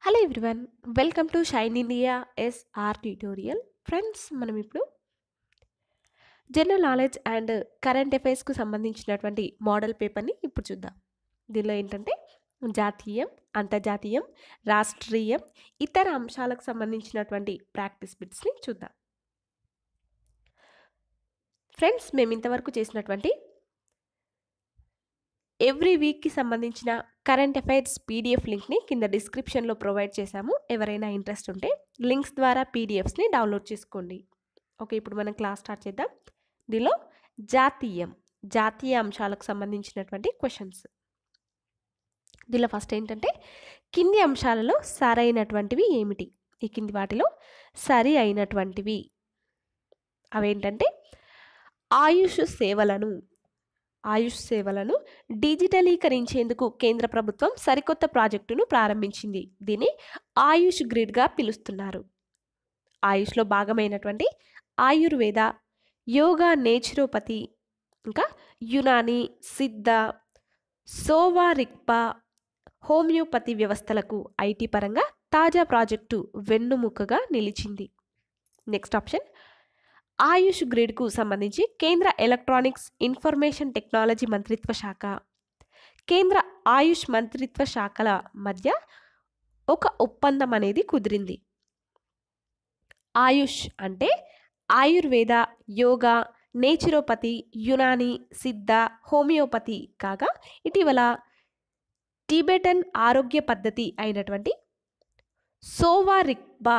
hello everyone welcome to shine India SR tutorial friends మనం ఇప్పుడు general knowledge and current అఫైర్స్కు సంబంధించినటువంటి model పేపర్ని ఇప్పుడు చూద్దాం దీనిలో ఏంటంటే జాతీయం అంతర్జాతీయం రాష్ట్రీయం ఇతర అంశాలకు సంబంధించినటువంటి ప్రాక్టీస్ బిట్స్ని చూద్దాం ఫ్రెండ్స్ మేము ఇంతవరకు చేసినటువంటి ఎవ్రీ వీక్కి సంబంధించిన కరెంట్ అఫైర్స్ పీడిఎఫ్ లింక్ని కింద డిస్క్రిప్షన్లో ప్రొవైడ్ చేశాము ఎవరైనా ఇంట్రెస్ట్ ఉంటే లింక్స్ ద్వారా పీడిఎఫ్స్ని డౌన్లోడ్ చేసుకోండి ఓకే ఇప్పుడు మనం క్లాస్ స్టార్ట్ చేద్దాం దీనిలో జాతీయం జాతీయ అంశాలకు సంబంధించినటువంటి క్వశ్చన్స్ దీనిలో ఫస్ట్ ఏంటంటే కింది అంశాలలో సరైనటువంటివి ఏమిటి ఈ కింది వాటిలో సరి అయినటువంటివి అవేంటంటే ఆయుష్ సేవలను ఆయుష్ సేవలను డిజిటలీకరించేందుకు కేంద్ర ప్రభుత్వం సరికొత్త ప్రాజెక్టును ప్రారంభించింది దీన్ని ఆయుష్ గ్రిడ్గా పిలుస్తున్నారు ఆయుష్లో భాగమైనటువంటి ఆయుర్వేద యోగా నేచురోపతి ఇంకా యునాని సిద్ధ సోవా రిక్పా హోమియోపతి వ్యవస్థలకు ఐటీ పరంగా తాజా ప్రాజెక్టు వెన్నుముకగా నిలిచింది నెక్స్ట్ ఆప్షన్ ఆయుష్ గ్రిడ్కు సంబంధించి కేంద్ర ఎలక్ట్రానిక్స్ ఇన్ఫర్మేషన్ టెక్నాలజీ మంత్రిత్వ శాఖ కేంద్ర ఆయుష్ మంత్రిత్వ శాఖల మధ్య ఒక ఒప్పందం అనేది కుదిరింది ఆయుష్ అంటే ఆయుర్వేద యోగా నేచురోపతి యునాని సిద్ధ హోమియోపతి కాగా ఇటీవల టిబెటన్ ఆరోగ్య పద్ధతి అయినటువంటి సోవారిక్బా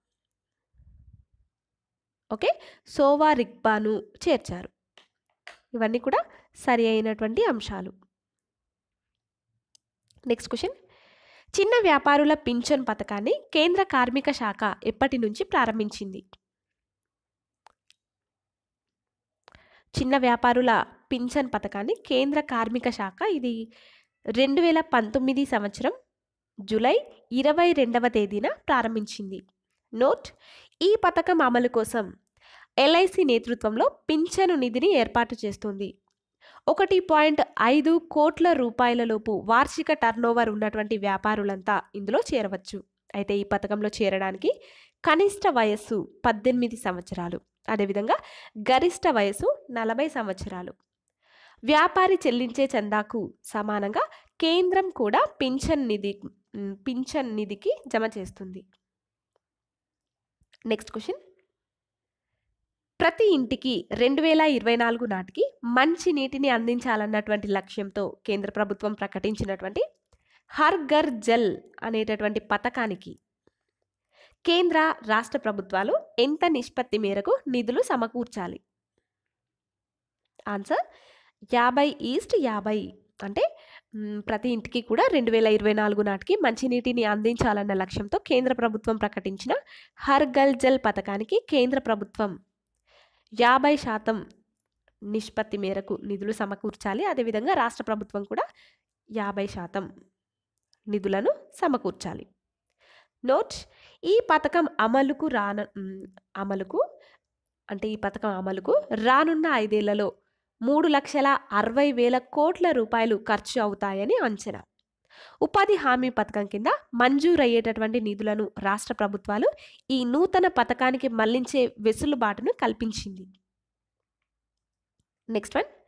ఓకే సోవా రిక్బాను చేర్చారు ఇవన్నీ కూడా సరి అయినటువంటి అంశాలు నెక్స్ట్ క్వశ్చన్ చిన్న వ్యాపారుల పింఛన్ పథకాన్ని కేంద్ర కార్మిక శాఖ ఎప్పటి నుంచి ప్రారంభించింది చిన్న వ్యాపారుల పింఛన్ పథకాన్ని కేంద్ర కార్మిక శాఖ ఇది రెండు వేల పంతొమ్మిది సంవత్సరం జూలై ఇరవై రెండవ తేదీన ప్రారంభించింది నోట్ ఈ పథకం అమలు కోసం ఎల్ఐసి నేతృత్వంలో పింఛను నిధిని ఏర్పాటు చేస్తుంది ఒకటి పాయింట్ ఐదు కోట్ల రూపాయలలోపు వార్షిక టర్నోవర్ ఉన్నటువంటి వ్యాపారులంతా ఇందులో చేరవచ్చు అయితే ఈ పథకంలో చేరడానికి కనిష్ట వయస్సు పద్దెనిమిది సంవత్సరాలు అదేవిధంగా గరిష్ట వయస్సు నలభై సంవత్సరాలు వ్యాపారి చెల్లించే చందాకు సమానంగా కేంద్రం కూడా పింఛన్ నిధి పింఛన్ నిధికి జమ చేస్తుంది నెక్స్ట్ క్వశ్చన్ ప్రతి ఇంటికి రెండు వేల ఇరవై నాలుగు నాటికి మంచి నీటిని అందించాలన్నటువంటి లక్ష్యంతో కేంద్ర ప్రభుత్వం ప్రకటించినటువంటి హర్ ఘర్ జల్ అనేటటువంటి పథకానికి కేంద్ర రాష్ట్ర ప్రభుత్వాలు ఎంత నిష్పత్తి మేరకు నిధులు సమకూర్చాలి ఆన్సర్ యాభై ఈస్ట్ యాభై అంటే ప్రతి ఇంటికి కూడా రెండు వేల ఇరవై నాలుగు నాటికి మంచినీటిని అందించాలన్న లక్ష్యంతో కేంద్ర ప్రభుత్వం ప్రకటించిన హర్ గల్ జల్ పథకానికి కేంద్ర ప్రభుత్వం యాభై శాతం నిష్పత్తి మేరకు నిధులు సమకూర్చాలి అదేవిధంగా రాష్ట్ర ప్రభుత్వం కూడా యాభై శాతం నిధులను సమకూర్చాలి నోట్ ఈ పథకం అమలుకు రాన అమలుకు అంటే ఈ పథకం అమలుకు రానున్న ఐదేళ్లలో మూడు లక్షల అరవై వేల కోట్ల రూపాయలు ఖర్చు అవుతాయని అంచనా ఉపాధి హామీ పథకం కింద మంజూరయ్యేటటువంటి నిధులను రాష్ట్ర ప్రభుత్వాలు ఈ నూతన పథకానికి మళ్లించే వెసులుబాటును కల్పించింది నెక్స్ట్ వన్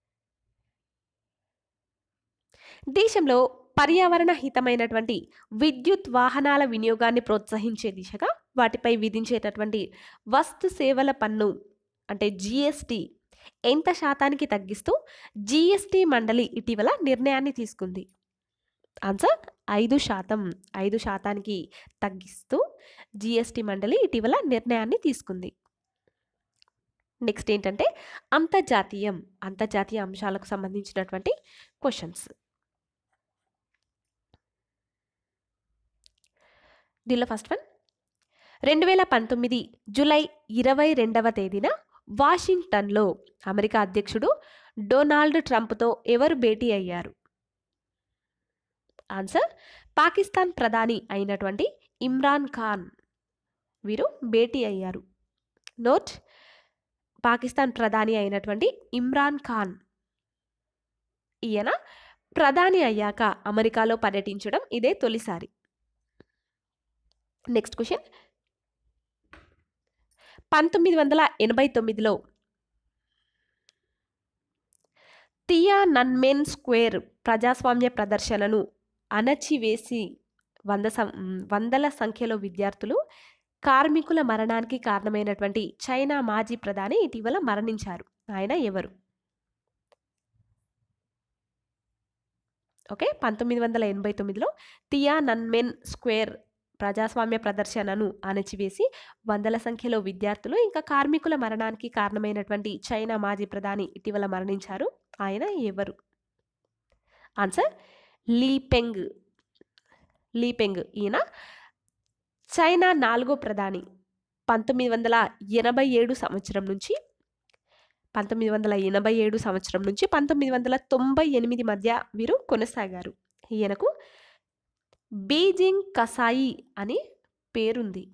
దేశంలో పర్యావరణ హితమైనటువంటి విద్యుత్ వాహనాల వినియోగాన్ని ప్రోత్సహించే దిశగా వాటిపై విధించేటటువంటి వస్తు సేవల పన్ను అంటే జిఎస్టి ఎంత శాతానికి తగ్గిస్తూ జిఎస్టి మండలి ఇటీవల నిర్ణయాన్ని తీసుకుంది ఆన్సర్ ఐదు శాతం ఐదు శాతానికి తగ్గిస్తూ జిఎస్టి మండలి ఇటీవల నిర్ణయాన్ని తీసుకుంది నెక్స్ట్ ఏంటంటే అంతర్జాతీయం అంతర్జాతీయ అంశాలకు సంబంధించినటువంటి క్వశ్చన్స్ దీనిలో ఫస్ట్ వన్ రెండు వేల పంతొమ్మిది జూలై ఇరవై రెండవ తేదీన వాషింగ్టన్లో అమెరికా అధ్యక్షుడు డొనాల్డ్ ట్రంప్తో ఎవరు భేటీ అయ్యారు ఆన్సర్ పాకిస్తాన్ ప్రధాని అయినటువంటి ఇమ్రాన్ ఖాన్ వీరు భేటీ అయ్యారు నోట్ పాకిస్తాన్ ప్రధాని అయినటువంటి ఇమ్రాన్ ఖాన్ ఈయన ప్రధాని అయ్యాక అమెరికాలో పర్యటించడం ఇదే తొలిసారి నెక్స్ట్ క్వశ్చన్ పంతొమ్మిది వందల ఎనభై తొమ్మిదిలో తియా నన్మెన్ స్క్వేర్ ప్రజాస్వామ్య ప్రదర్శనను అణచివేసి వంద సం వందల సంఖ్యలో విద్యార్థులు కార్మికుల మరణానికి కారణమైనటువంటి చైనా మాజీ ప్రధాని ఇటీవల మరణించారు ఆయన ఎవరు ఓకే పంతొమ్మిది వందల ఎనభై తొమ్మిదిలో తియా నన్మెన్ స్క్వేర్ ప్రజాస్వామ్య ప్రదర్శనను అణచివేసి వందల సంఖ్యలో విద్యార్థులు ఇంకా కార్మికుల మరణానికి కారణమైనటువంటి చైనా మాజీ ప్రధాని ఇటీవల మరణించారు ఆయన ఎవరు ఆన్సర్ లీపెంగ్ లీపెంగ్ ఈయన చైనా నాలుగో ప్రధాని పంతొమ్మిది వందల ఎనభై ఏడు సంవత్సరం నుంచి పంతొమ్మిది వందల ఎనభై ఏడు సంవత్సరం నుంచి పంతొమ్మిది వందల తొంభై ఎనిమిది మధ్య వీరు కొనసాగారు ఈయనకు బీజింగ్ కసాయి అని పేరుంది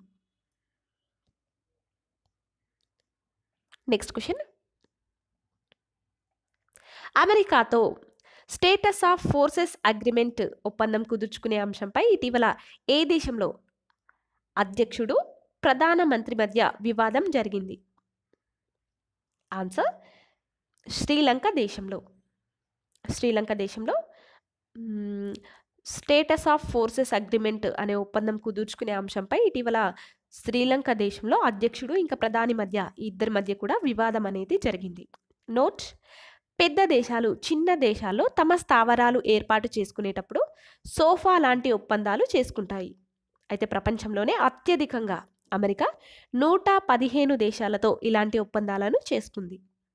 నెక్స్ట్ క్వశ్చన్ అమెరికాతో స్టేటస్ ఆఫ్ ఫోర్సెస్ అగ్రిమెంట్ ఒప్పందం కుదుర్చుకునే అంశంపై ఇటీవల ఏ దేశంలో అధ్యక్షుడు ప్రధానమంత్రి మధ్య వివాదం జరిగింది ఆన్సర్ శ్రీలంక దేశంలో శ్రీలంక దేశంలో స్టేటస్ ఆఫ్ ఫోర్సెస్ అగ్రిమెంట్ అనే ఒప్పందం కుదుర్చుకునే అంశంపై ఇటీవల శ్రీలంక దేశంలో అధ్యక్షుడు ఇంకా ప్రధాని మధ్య ఈ ఇద్దరి మధ్య కూడా వివాదం అనేది జరిగింది నోట్ పెద్ద దేశాలు చిన్న దేశాల్లో తమ స్థావరాలు ఏర్పాటు చేసుకునేటప్పుడు సోఫా లాంటి ఒప్పందాలు చేసుకుంటాయి అయితే ప్రపంచంలోనే అత్యధికంగా అమెరికా నూట పదిహేను దేశాలతో ఇలాంటి ఒప్పందాలను చేసుకుంది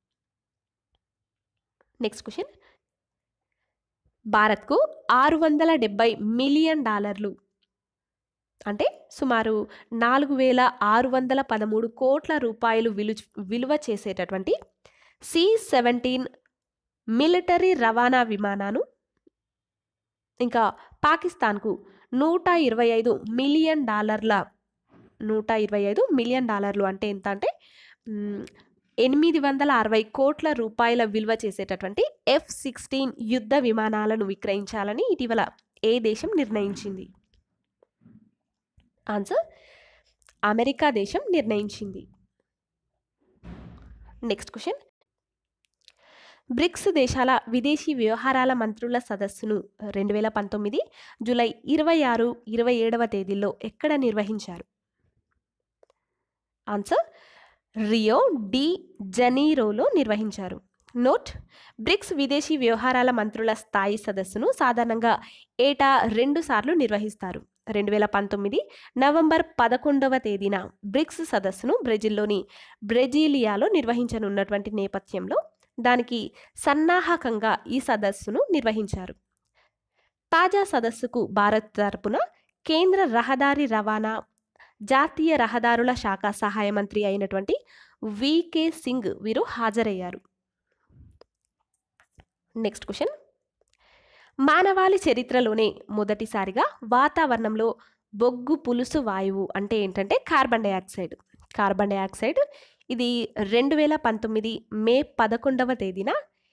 నెక్స్ట్ క్వశ్చన్ భారత్కు ఆరు వందల డెబ్బై మిలియన్ డాలర్లు అంటే సుమారు నాలుగు వేల ఆరు వందల పదమూడు కోట్ల రూపాయలు విలు విలువ చేసేటటువంటి సి సెవెంటీన్ మిలిటరీ రవాణా విమానాను ఇంకా పాకిస్తాన్కు నూట ఇరవై ఐదు మిలియన్ డాలర్ల నూట ఇరవై ఐదు మిలియన్ డాలర్లు అంటే ఎంత అంటే మ్, ఎనిమిది వందల అరవై కోట్ల రూపాయల విలువ చేసేటటువంటి ఎఫ్ సిక్స్టీన్ యుద్ధ విమానాలను విక్రయించాలని ఇటీవల ఏ దేశం నిర్ణయించింది ఆన్సర్ అమెరికా దేశం నిర్ణయించింది నెక్స్ట్ క్వశ్చన్ బ్రిక్స్ దేశాల విదేశీ వ్యవహారాల మంత్రుల సదస్సును రెండు వేల పంతొమ్మిది జూలై ఇరవై ఆరు ఇరవై ఏడవ తేదీల్లో ఎక్కడ నిర్వహించారు ఆన్సర్ రియో డి జనీరోలో నిర్వహించారు నోట్ బ్రిక్స్ విదేశీ వ్యవహారాల మంత్రుల స్థాయి సదస్సును సాధారణంగా ఏటా రెండు సార్లు నిర్వహిస్తారు రెండు వేల పంతొమ్మిది నవంబర్ పదకొండవ తేదీన బ్రిక్స్ సదస్సును బ్రెజిల్లోని బ్రెజిలియాలో నిర్వహించనున్నటువంటి నేపథ్యంలో దానికి సన్నాహకంగా ఈ సదస్సును నిర్వహించారు తాజా సదస్సుకు భారత్ తరపున కేంద్ర రహదారి రవాణా జాతీయ రహదారుల శాఖ సహాయ మంత్రి అయినటువంటి వికే సింగ్ వీరు హాజరయ్యారు నెక్స్ట్ క్వశ్చన్ మానవాళి చరిత్రలోనే మొదటిసారిగా వాతావరణంలో బొగ్గు పులుసు వాయువు అంటే ఏంటంటే కార్బన్ డయాక్సైడ్ కార్బన్ డయాక్సైడ్ ఇది రెండు వేల పంతొమ్మిది మే పదకొండవ తేదీన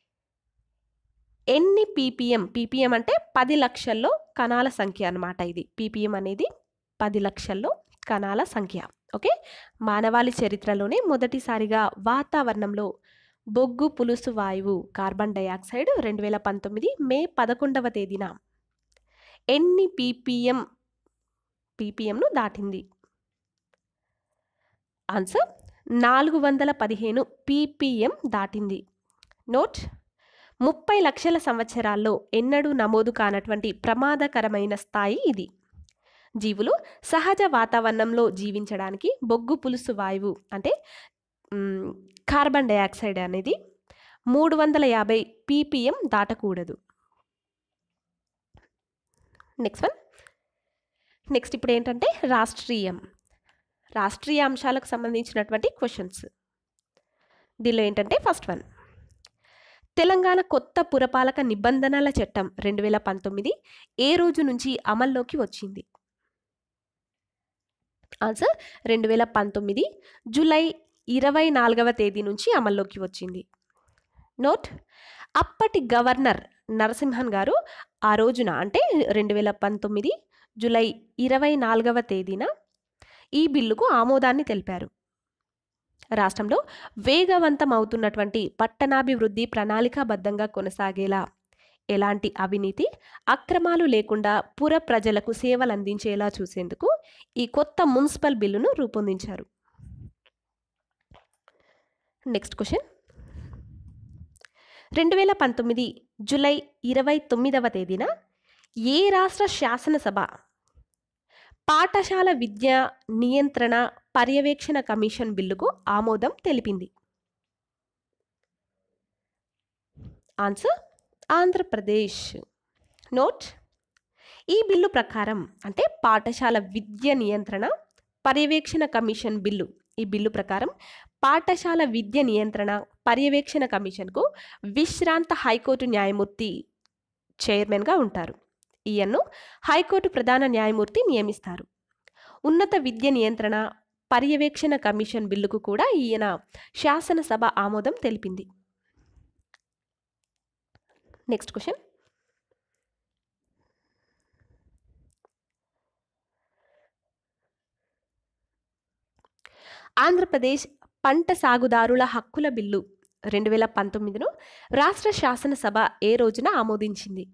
ఎన్ని పీపీఎం పీపీఎం అంటే పది లక్షల్లో కణాల సంఖ్య అన్నమాట ఇది పీపీఎం అనేది పది లక్షల్లో కణాల సంఖ్య ఓకే మానవాళి చరిత్రలోనే మొదటిసారిగా వాతావరణంలో బొగ్గు పులుసు వాయువు కార్బన్ డయాక్సైడ్ రెండు వేల పంతొమ్మిది మే పదకొండవ తేదీన ఎన్ని పీపీఎం పీపీఎంను దాటింది ఆన్సర్ నాలుగు వందల పదిహేను పీపీఎం దాటింది నోట్ ముప్పై లక్షల సంవత్సరాల్లో ఎన్నడూ నమోదు కానటువంటి ప్రమాదకరమైన స్థాయి ఇది జీవులు సహజ వాతావరణంలో జీవించడానికి బొగ్గు పులుసు వాయువు అంటే మ్, కార్బన్ డయాక్సైడ్ అనేది మూడు వందల యాభై పీపీఎం దాటకూడదు నెక్స్ట్ వన్ నెక్స్ట్ ఇప్పుడు ఏంటంటే రాష్ట్రీయం రాష్ట్రీయ అంశాలకు సంబంధించినటువంటి క్వశ్చన్స్ దీనిలో ఏంటంటే ఫస్ట్ వన్ తెలంగాణ కొత్త పురపాలక నిబంధనల చట్టం రెండు వేల పంతొమ్మిది ఏ రోజు నుంచి అమల్లోకి వచ్చింది ఆన్సర్ రెండు వేల పంతొమ్మిది జూలై ఇరవై నాలుగవ తేదీ నుంచి అమల్లోకి వచ్చింది నోట్ అప్పటి గవర్నర్ నరసింహన్ గారు ఆ రోజున అంటే రెండు వేల పంతొమ్మిది జూలై ఇరవై నాలుగవ తేదీన ఈ బిల్లుకు ఆమోదాన్ని తెలిపారు రాష్ట్రంలో వేగవంతం అవుతున్నటువంటి పట్టణాభివృద్ధి ప్రణాళికాబద్ధంగా కొనసాగేలా ఎలాంటి అవినీతి అక్రమాలు లేకుండా పుర ప్రజలకు సేవలు అందించేలా చూసేందుకు ఈ కొత్త మున్సిపల్ బిల్లును రూపొందించారు నెక్స్ట్ క్వశ్చన్ రెండు వేల పంతొమ్మిది జూలై ఇరవై తొమ్మిదవ తేదీన ఏ రాష్ట్ర శాసనసభ పాఠశాల విద్యా నియంత్రణ పర్యవేక్షణ కమిషన్ బిల్లుకు ఆమోదం తెలిపింది ఆన్సర్ ఆంధ్రప్రదేశ్ నోట్ ఈ బిల్లు ప్రకారం అంటే పాఠశాల విద్య నియంత్రణ పర్యవేక్షణ కమిషన్ బిల్లు ఈ బిల్లు ప్రకారం పాఠశాల విద్య నియంత్రణ పర్యవేక్షణ కమిషన్కు విశ్రాంత హైకోర్టు న్యాయమూర్తి చైర్మన్గా ఉంటారు ఈయన్ను హైకోర్టు ప్రధాన న్యాయమూర్తి నియమిస్తారు ఉన్నత విద్య నియంత్రణ పర్యవేక్షణ కమిషన్ బిల్లుకు కూడా ఈయన శాసనసభ ఆమోదం తెలిపింది నెక్స్ట్ క్వశ్చన్ ఆంధ్రప్రదేశ్ పంట సాగుదారుల హక్కుల బిల్లు రెండు వేల పంతొమ్మిదిను రాష్ట్ర శాసనసభ ఏ రోజున ఆమోదించింది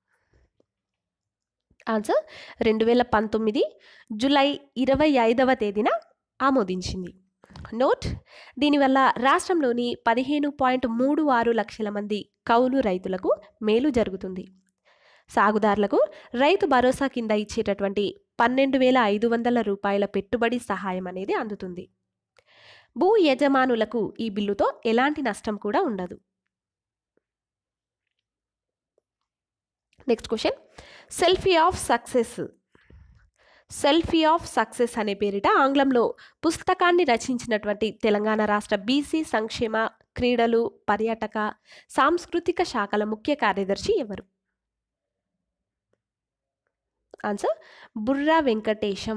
ఆన్సర్ రెండు వేల పంతొమ్మిది జూలై ఇరవై ఐదవ తేదీన ఆమోదించింది నోట్ దీనివల్ల రాష్ట్రంలోని పదిహేను పాయింట్ మూడు ఆరు లక్షల మంది కౌలు రైతులకు మేలు జరుగుతుంది సాగుదారులకు రైతు భరోసా కింద ఇచ్చేటటువంటి పన్నెండు వేల ఐదు వందల రూపాయల పెట్టుబడి సహాయం అనేది అందుతుంది భూ యజమానులకు ఈ బిల్లుతో ఎలాంటి నష్టం కూడా ఉండదు next question selfie of success selfie of success అనే పేరిట ఆంగ్లంలో పుస్తకాన్ని రచించినటువంటి తెలంగాణ రాష్ట్ర బీసీ సంక్షేమ క్రీడలు పర్యాటక సాంస్కృతిక శాఖల ముఖ్య కార్యదర్శి ఎవరు answer Burra Venkatesham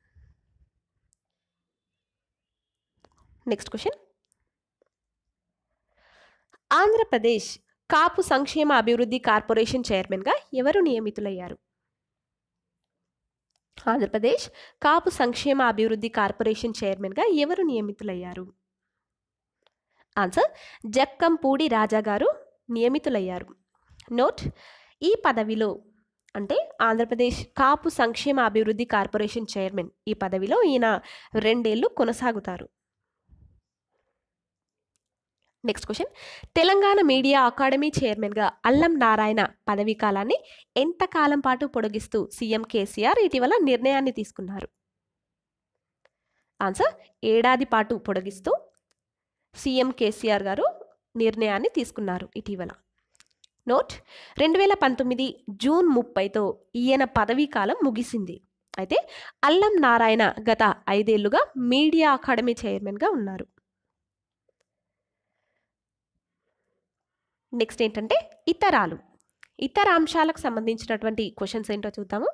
next question Andhra Pradesh Kapu సంక్షేమ అభివృద్ధి కార్పొరేషన్ చైర్మన్గా ఎవరు నియమితులయ్యారు ఆంధ్రప్రదేశ్ కాపు సంక్షేమ అభివృద్ధి కార్పొరేషన్ చైర్మన్గా ఎవరు నియమితులయ్యారు ఆన్సర్ జక్కంపూడి రాజా గారు నియమితులయ్యారు నోట్ ఈ పదవిలో అంటే ఆంధ్రప్రదేశ్ కాపు సంక్షేమ అభివృద్ధి కార్పొరేషన్ చైర్మన్ ఈ పదవిలో ఈయన రెండేళ్లు కొనసాగుతారు next question Telangana media academy చైర్మన్గా అల్లం నారాయణ పదవీ కాలాన్ని ఎంతకాలం పాటు పొడిగిస్తూ సీఎం కేసీఆర్ ఇటీవల నిర్ణయాన్ని తీసుకున్నారు ఆన్సర్ ఏడాది పాటు పొడిగిస్తూ సీఎం కేసీఆర్ గారు నిర్ణయాన్ని తీసుకున్నారు ఇటీవల నోట్ రెండు వేల పంతొమ్మిది జూన్ ముప్పైతో ఈయన పదవీ కాలం ముగిసింది అయితే అల్లం నారాయణ గత ఐదేళ్లుగా మీడియా అకాడమీ చైర్మన్గా ఉన్నారు నెక్స్ట్ ఏంటంటే ఇతరాలు ఇతర అంశాలకు సంబంధించినటువంటి క్వశ్చన్స్ ఏంటో చూద్దాము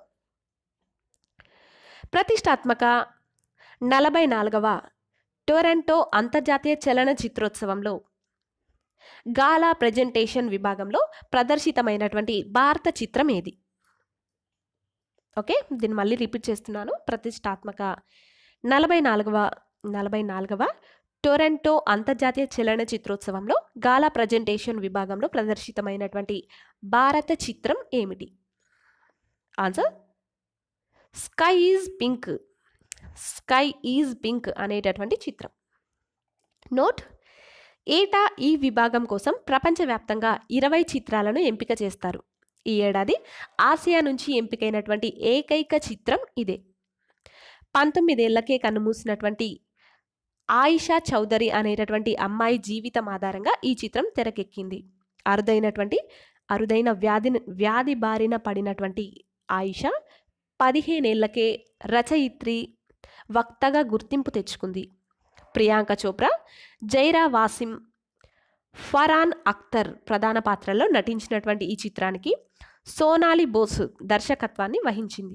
ప్రతిష్టాత్మక నలభై నాలుగవ టొరంటో అంతర్జాతీయ చలన చిత్రోత్సవంలో గాలా ప్రజెంటేషన్ విభాగంలో ప్రదర్శితమైనటువంటి భారత చిత్రం ఏది ఓకే దీన్ని మళ్ళీ రిపీట్ చేస్తున్నాను ప్రతిష్టాత్మక నలభై నాలుగవ నలభై నాలుగవ టొరంటో అంతర్జాతీయ చలన చిత్రోత్సవంలో గాలా ప్రజెంటేషన్ విభాగంలో ప్రదర్శితమైనటువంటి భారత చిత్రం ఏమిటి answer sky is pink sky is pink అనేటటువంటి చిత్రం నోట్ ఏటా ఈ విభాగం కోసం ప్రపంచవ్యాప్తంగా ఇరవై చిత్రాలను ఎంపిక చేస్తారు ఈ ఏడాది ఆసియా నుంచి ఎంపికైనటువంటి ఏకైక చిత్రం ఇదే పంతొమ్మిదేళ్లకే కన్నుమూసినటువంటి ఆయిషా చౌదరి అనేటటువంటి అమ్మాయి జీవితం ఆధారంగా ఈ చిత్రం తెరకెక్కింది అరుదైనటువంటి అరుదైన వ్యాధి వ్యాధి బారిన పడినటువంటి ఆయిషా పదిహేనేళ్లకే రచయిత్రి వక్తగా గుర్తింపు తెచ్చుకుంది ప్రియాంక చోప్రా జైరా వాసిం ఫరాన్ అఖ్తర్ ప్రధాన పాత్రల్లో నటించినటువంటి ఈ చిత్రానికి సోనాలి బోస్ దర్శకత్వాన్ని వహించింది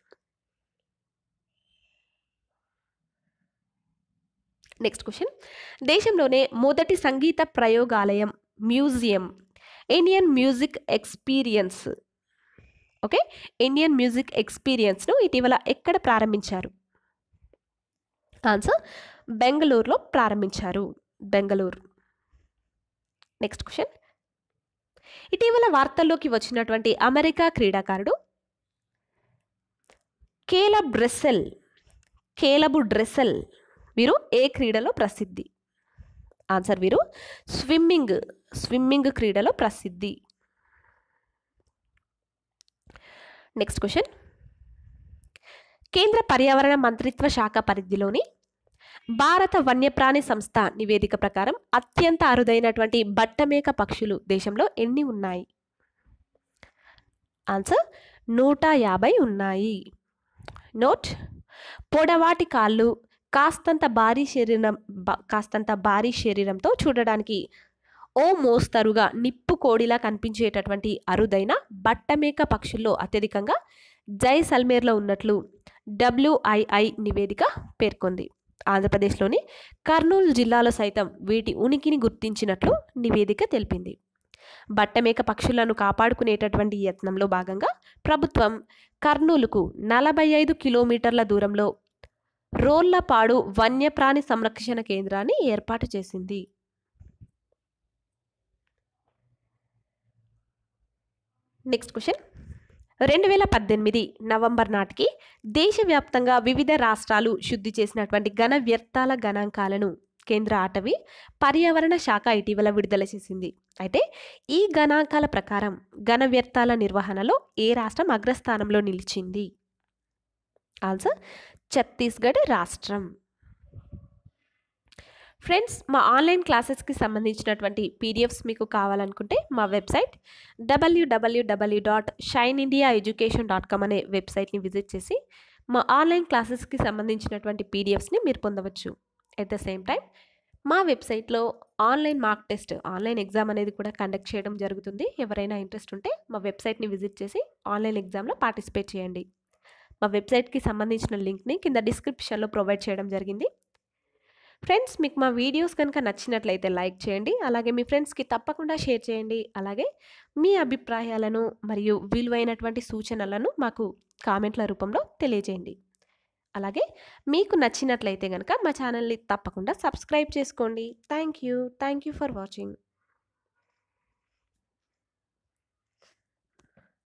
నెక్స్ట్ క్వశ్చన్ దేశంలోనే మొదటి సంగీత ప్రయోగాలయం museum Indian music experience okay Indian music ఎక్స్పీరియన్స్ను ఇటీవల ఎక్కడ ప్రారంభించారు ఆన్సర్ బెంగళూరులో ప్రారంభించారు బెంగళూరు నెక్స్ట్ క్వశ్చన్ ఇటీవల వార్తల్లోకి వచ్చినటువంటి అమెరికా క్రీడాకారుడు కేలబ్ డ్రెస్సెల్ కేలబు డ్రెస్సెల్ వీరు ఏ క్రీడలో ప్రసిద్ధి ఆన్సర్ వీరు స్విమ్మింగ్ స్విమ్మింగ్ క్రీడలో ప్రసిద్ధి నెక్స్ట్ క్వశ్చన్ కేంద్ర పర్యావరణ మంత్రిత్వ శాఖ పరిధిలోని భారత వన్యప్రాణి సంస్థ నివేదిక ప్రకారం అత్యంత అరుదైనటువంటి బట్టమేక పక్షులు దేశంలో ఎన్ని ఉన్నాయి ఆన్సర్ నూట యాభై ఉన్నాయి నోట్ పొడవాటి కాళ్ళు కాస్తంత భారీ శరీరం బ- కాస్తంత భారీ శరీరంతో చూడడానికి ఓ మోస్తరుగా నిప్పు కోడిలా కనిపించేటటువంటి అరుదైన బట్టమేక పక్షుల్లో అత్యధికంగా జైసల్మేర్లో ఉన్నట్లు డబ్ల్యూఐఐ నివేదిక పేర్కొంది ఆంధ్రప్రదేశ్లోని కర్నూలు జిల్లాలో సైతం వీటి ఉనికిని గుర్తించినట్లు నివేదిక తెలిపింది బట్టమేక పక్షులను కాపాడుకునేటటువంటి యత్నంలో భాగంగా ప్రభుత్వం కర్నూలుకు నలభై ఐదు కిలోమీటర్ల దూరంలో రోళ్లపాడు వన్యప్రాణి సంరక్షణ కేంద్రాన్ని ఏర్పాటు చేసింది నెక్స్ట్ క్వశ్చన్ రెండు వేల పద్దెనిమిది నవంబర్ నాటికి దేశవ్యాప్తంగా వివిధ రాష్ట్రాలు శుద్ధి చేసినటువంటి ఘన వ్యర్థాల గణాంకాలను కేంద్ర అటవీ పర్యావరణ శాఖ ఇటీవల విడుదల చేసింది అయితే ఈ గణాంకాల ప్రకారం ఘన వ్యర్థాల నిర్వహణలో ఏ రాష్ట్రం అగ్రస్థానంలో నిలిచింది ఆన్సర్ ఛత్తీస్గఢ్ రాష్ట్రం ఫ్రెండ్స్ మా ఆన్లైన్ క్లాసెస్కి సంబంధించినటువంటి పీడిఎఫ్స్ మీకు కావాలనుకుంటే మా website WWW dot shine India education dot com అనే వెబ్సైట్ని విజిట్ చేసి మా ఆన్లైన్ క్లాసెస్కి సంబంధించినటువంటి పీడిఎఫ్స్ని మీరు పొందవచ్చు ఎట్ ద సేమ్ టైం మా వెబ్సైట్లో online mark test online exam అనేది కూడా కండక్ట్ చేయడం జరుగుతుంది ఎవరైనా ఇంట్రెస్ట్ ఉంటే మా వెబ్సైట్ని విజిట్ చేసి ఆన్లైన్ ఎగ్జామ్లో పార్టిసిపేట్ చేయండి మా వెబ్సైట్కి సంబంధించిన లింక్ని కింద డిస్క్రిప్షన్లో ప్రొవైడ్ చేయడం జరిగింది ఫ్రెండ్స్ మీకు మా వీడియోస్ కనుక నచ్చినట్లయితే లైక్ చేయండి అలాగే మీ ఫ్రెండ్స్కి తప్పకుండా షేర్ చేయండి అలాగే మీ అభిప్రాయాలను మరియు విలువైనటువంటి సూచనలను మాకు కామెంట్ల రూపంలో తెలియజేయండి అలాగే మీకు నచ్చినట్లయితే కనుక మా ఛానల్ని తప్పకుండా సబ్స్క్రైబ్ చేసుకోండి thank you thank you for watching